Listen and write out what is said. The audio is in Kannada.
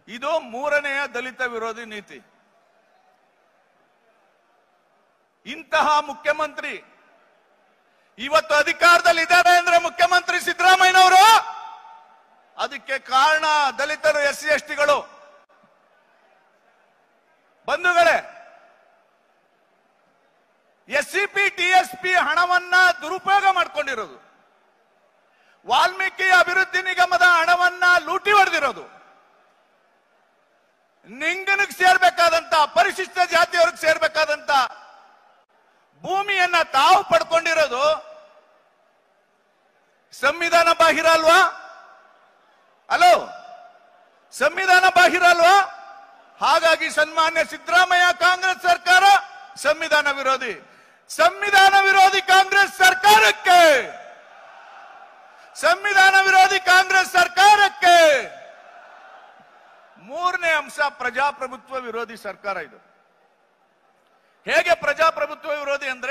ಇದು ಮೂರನೆಯ ದಲಿತ ವಿರೋಧಿ ನೀತಿ ಇಂತಹ ಮುಖ್ಯಮಂತ್ರಿ ಇವತ್ತು ಅಧಿಕಾರದಲ್ಲಿ ಇದ್ದಾರೆ ಅಂದ್ರೆ ಮುಖ್ಯಮಂತ್ರಿ ಸಿದ್ದರಾಮಯ್ಯನವರು ಅದಕ್ಕೆ ಕಾರಣ ದಲಿತರು ಎಸ್ ಸಿ ಎಸ್ ಟಿಗಳು ಬಂಧುಗಳೇ S C P T S P ಹಣವನ್ನ ದುರುಪಯೋಗ ಮಾಡ್ಕೊಂಡಿರೋದು ವಾಲ್ಮೀಕಿ ಅಭಿವೃದ್ಧಿ ನಿಗಮದ ಹಣವನ್ನ ಲೂಟಿ ಹೊಡೆದಿರೋದು ನಿಂಗನಿಗೆ ಸೇರ್ಬೇಕಾದಂತ ಪರಿಶಿಷ್ಟ ಜಾತಿಯವ್ರಿಗೆ ಸೇರ್ಬೇಕಾದಂತ ಭೂಮಿಯನ್ನ ತಾವು ಪಡ್ಕೊಂಡಿರೋದು ಸಂವಿಧಾನ ಬಾಹಿರ ಅಲ್ವಾ ಹಲೋ ಸಂವಿಧಾನ ಬಾಹಿರ ಅಲ್ವಾ ಹಾಗಾಗಿ ಸನ್ಮಾನ್ಯ ಸಿದ್ದರಾಮಯ್ಯ ಕಾಂಗ್ರೆಸ್ ಸರ್ಕಾರ ಸಂವಿಧಾನ ವಿರೋಧಿ ಸಂವಿಧಾನ ವಿರೋಧಿ ಕಾಂಗ್ರೆಸ್ ಸರ್ಕಾರಕ್ಕೆ ಸಂವಿಧಾನ ವಿರೋಧಿ ಕಾಂಗ್ರೆಸ್ ಸರ್ಕಾರಕ್ಕೆ ಮೂರನೇ ಅಂಶ ಪ್ರಜಾಪ್ರಭುತ್ವ ವಿರೋಧಿ ಸರ್ಕಾರ ಇದು ಹೇಗೆ ಪ್ರಜಾಪ್ರಭುತ್ವ ವಿರೋಧಿ ಅಂದ್ರೆ